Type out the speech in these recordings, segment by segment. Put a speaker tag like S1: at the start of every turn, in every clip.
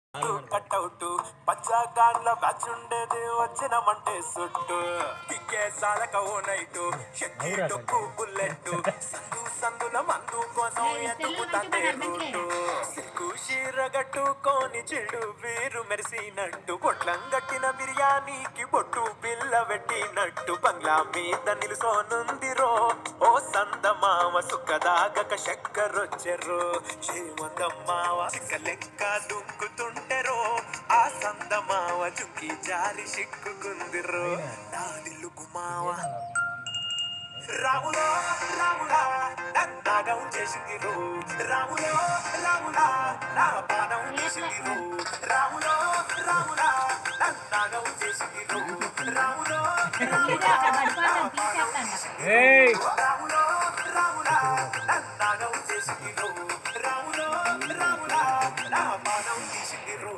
S1: Cutout పచ్చాకాన్ల batch ఉండేది వచ్చినమంటే సుట్టు టిక్కే సాలక ఓ night షక్కి డొక్కు బుల్లెట్ సందు సందుల మందు కోసం ఎత్తుకుతంటే రూటు సిక్కు షీర గట్టుకొని చెడు వీరు మెరిసినట్టు పొట్లం గట్టిన బిర్యానీకి బొట్టు బిల్ల పెట్టినట్టు బంగ్లా మీద నిలుసోనుందిరో ఓ సందమామ సుఖదాగక చక్కరొచ్చెర్రు శ్రీమందమ్మావ చిక్క లెక్క దుంకుతుంటెరో ఆ సందమావ చుక్కి జారి సిక్కుకుందిరో నా దిల్లు గుమావ రాములో రాములా నన్నాగం చేసింది రో రాములో రాములా నా పానం చేసింది రో రాములో రాములా నన్నాగం చేసింది రో రాములో రాములా
S2: ఏయ్
S1: రాములో రాములా నన్నాగం చేసింది రో రాములో రాములా నా పానం తీసింది రో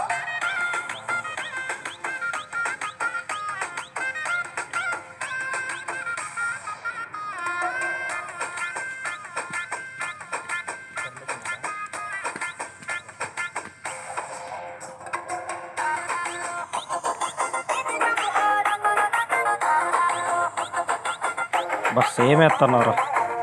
S3: బస్ ఏమేస్తున్నారు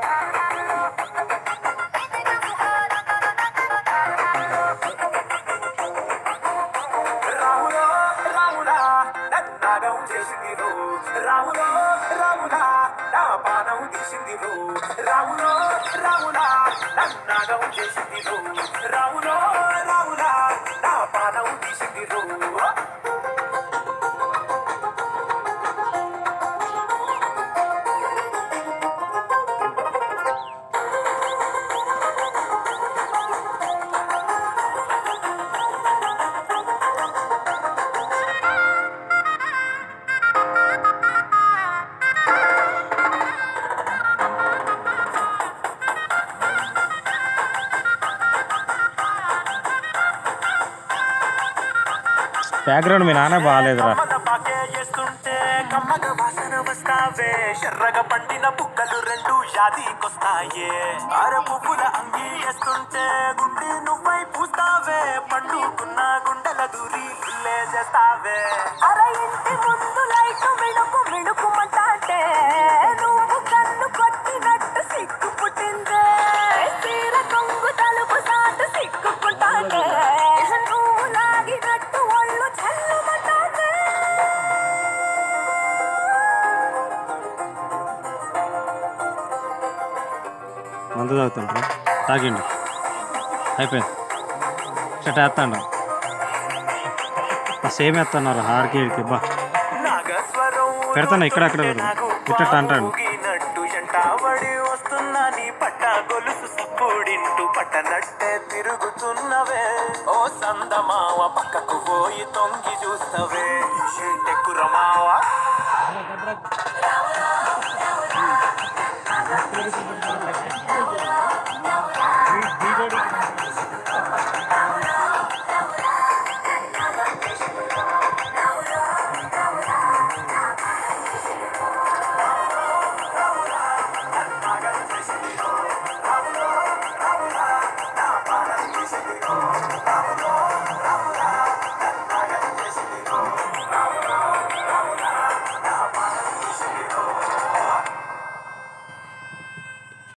S1: రాములో రాములా నన్నాగం చేసింది రో రాములో రాములా నా పానం తీసింది రో రాములో రాములా నన్నాగం చేసింది రో రాములో రాములా నా పానం తీసింది రో
S3: బ్యాక్గ్రౌండ్ మీ నాన్న బాగాలేదురా
S1: కమ్మల పాకే చేస్తుంటే కమ్మగ వాసన వస్తావే ఎర్రగా పండిన బుక్కలు రెండు యాదికొస్తాయే అర పువ్వుల అంగి వేస్తుంటే గుండె నువ్వై పూస్తావే పండుకున్న గుండెల దూరి గుల్లే చేస్తావే
S4: అర ఇంటి ముందు లైట్ మిణుకు మిణుకుమంటాంటే నువ్వు కన్ను కొట్టినట్టు సిగ్గు పుట్టిందే తీర కొంగు తలుపు సాటు సిగ్గుకుంటాంటే నువ్వు లాగినట్టు ఒళ్ళు చల్లుమంటాంటే
S3: మందు తాగుతుండ్రు తాగిండు అయిపోయింది ఇట్లా వేస్తాండు బస్ ఏం వేస్తున్నారు హార్కి ఈడికి బా
S1: నాగస్వరం
S3: పెడతాను ఇక్కడ అక్కడ పెడతాను. ఇట్టట్టు అంటాడు.
S1: ఊగినట్టు ఎంటావడి వస్తున్నా నీ పట్ట గొలుసు సప్పుడింటూ పట్టనట్టే తిరుగుతున్నవే ఓ సందమావ పక్కకు పోయి తొంగి చూస్తవే ఏంటెక్కురమావా